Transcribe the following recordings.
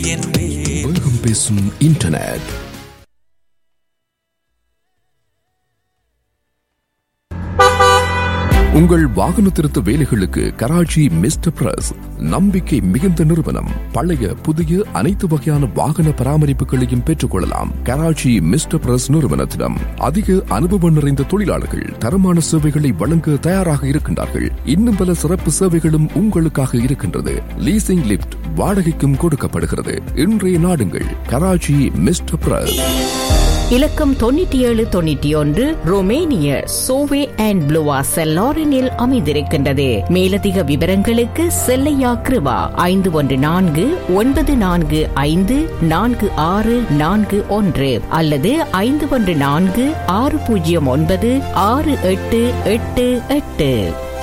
என் மேல் வேகம் பேசும் இன்டர்நெட் உங்கள் வாகன திருத்த வேலைகளுக்கு கராச்சி மிஸ்டர் பிரஸ் நம்பிக்கை மிகுந்த நிறுவனம் பழைய புதிய அனைத்து வகையான வாகன பராமரிப்புகளையும் பெற்றுக்கொள்ளலாம் கராச்சி மிஸ்டர் பிரஸ் நிறுவனத்திடம் அதிக அனுபவம் நிறைந்த தொழிலாளர்கள் தரமான சேவைகளை வழங்க தயாராக இருக்கின்றார்கள் இன்னும் பல சிறப்பு சேவைகளும் உங்களுக்காக இருக்கின்றது லீசிங் லிப்ட் வாடகைக்கும் கொடுக்கப்படுகிறது இன்றைய நாடுங்கள் கராச்சி மிஸ்டர் பிரஸ் இலக்கம் தொண்ணூற்றி ஏழு தொண்ணூற்றி ஒன்று ரோமேனிய சோவே அண்ட் ப்ளூவா செல்லாரினில் அமைந்திருக்கின்றது மேலதிக விவரங்களுக்கு செல்லையா கிருபா ஐந்து ஒன்று நான்கு ஒன்பது நான்கு ஐந்து நான்கு ஆறு நான்கு ஒன்று அல்லது ஐந்து ஒன்று நான்கு ஆறு பூஜ்ஜியம் ஒன்பது ஆறு எட்டு எட்டு எட்டு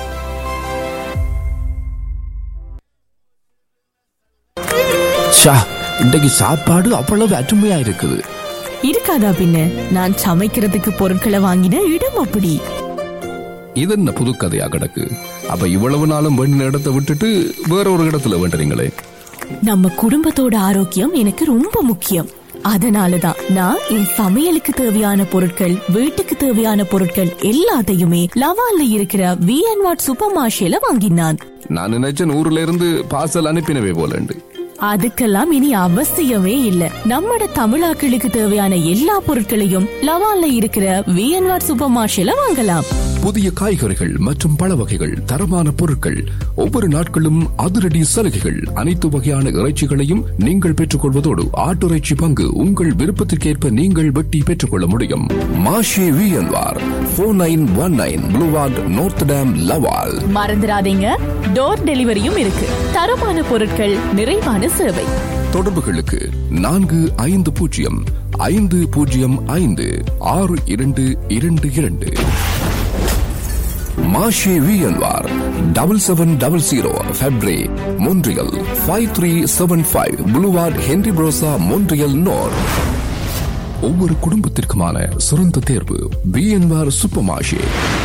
ஷா இன்றைக்கு சாப்பாடு அவ்வளவு அருமையா இருக்குது இருக்காதா பின்ன நான் சமைக்கிறதுக்கு பொருட்களை வாங்கின இடம் அப்படி இது என்ன புது கதையா கிடக்கு அப்ப இவ்வளவு நாளும் வேண்டின இடத்தை விட்டுட்டு வேற ஒரு இடத்துல வேண்டுறீங்களே நம்ம குடும்பத்தோட ஆரோக்கியம் எனக்கு ரொம்ப முக்கியம் அதனாலதான் நான் என் சமையலுக்கு தேவையான பொருட்கள் வீட்டுக்கு தேவையான பொருட்கள் எல்லாத்தையுமே லவால்ல இருக்கிற வி அண்ட் வாட் சூப்பர் மார்ஷேல வாங்கினான் நான் நினைச்சேன் ஊர்ல இருந்து பார்சல் அனுப்பினவே போலண்டு அதுக்கெல்லாம் இனி அவசியமே இல்ல நம்மட தமிழாக்களுக்கு தேவையான எல்லா பொருட்களையும் லவால்ல இருக்கிற வி அண்ட் வாட் சூப்பர் மார்ஷேல வாங்கலாம் புதிய காய்கறிகள் மற்றும் பழ வகைகள் தரமான பொருட்கள் ஒவ்வொரு நாட்களும் அதிரடி சலுகைகள் அனைத்து வகையான இறைச்சிகளையும் நீங்கள் பெற்றுக்கொள்வதோடு ஆட்டுறைச்சி பங்கு உங்கள் விருப்பத்திற்கேற்ப நீங்கள் வெட்டி பெற்றுக்கொள்ள முடியும் Marché VLR four nine one nine boulevard நோர்த் டேம் லவால் மறந்துடாதீங்க டோர் டெலிவரியும் இருக்கு தரமான பொருட்கள் நிறைவான சேவை தொடர்புகளுக்கு நான்கு ஐந்து பூஜ்ஜியம் ஐந்து பூஜ்ஜியம் ஐந்து ஆறு இரண்டு இரண்டு இரண்டு மாஷே V L R double seven double zero ஃபெப்ரே Montreal five three seven five boulevard Henri Bourassa Montreal Nord ஒவ்வொரு குடும்பத்திற்குமான சிறந்த தேர்வு பிஎன்ஆர் சூப்பர் மாஷே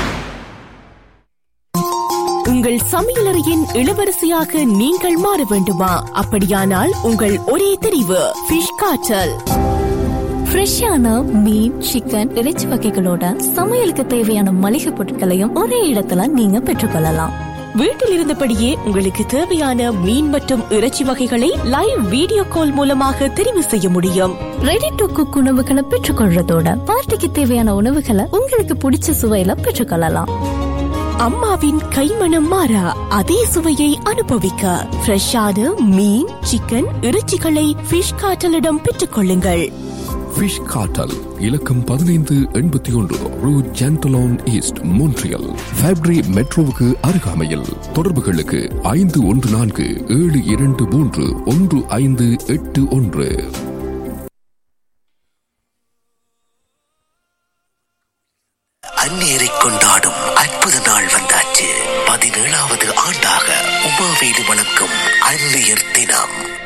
உங்கள் சமையலறையின் இளவரசியாக நீங்கள் மாற வேண்டுமா அப்படியானால் உங்கள் ஒரே தெரிவு ஃபிஷ் காய்ச்சல் ஃப்ரெஷ்ஷான மீன் சிக்கன் இறைச்சி வகைகளோட சமையலுக்கு தேவையான மளிகை பொருட்களையும் ஒரே இடத்துல நீங்க பெற்றுக்கொள்ளலாம் வீட்டில் இருந்தபடியே உங்களுக்கு தேவையான மீன் மற்றும் இறைச்சி வகைகளை லைவ் வீடியோ கால் மூலமாக தெரிவு செய்ய முடியும் ரெடி டு குக் உணவுகளை பெற்றுக்கொள்றதோட பார்ட்டிக்கு தேவையான உணவுகளை உங்களுக்கு பிடிச்ச சுவையில பெற்றுக்கொள்ளலாம் அம்மாவின் கைமணம் மாறா அதே சுவையை அனுபவிக்க ஃப்ரெஷ்ஷான மீன் சிக்கன் இறைச்சிகளை ஃபிஷ் காட்டலிடம் பெற்றுக்கொள்ளுங்கள் ஃபிஷ் காட்டல் இலக்கம் பதினைந்து எண்பத்தி ஒன்று ரூ ஜென்டலோன் ஈஸ்ட் மோன்ட்ரியல் ஃபேப்ரி மெட்ரோவுக்கு அருகாமையில் தொடர்புகளுக்கு ஐந்து ஒன்று நான்கு ஏழு இரண்டு மூன்று ஒன்று ஐந்து எட்டு ஒன்று அந்நேரை கொண்டாடும் அற்புத நாள் வந்தாச்சு பதினேழாவது ஆண்டாக உமாவேலு வணக்கம் அன்னையர் தினம்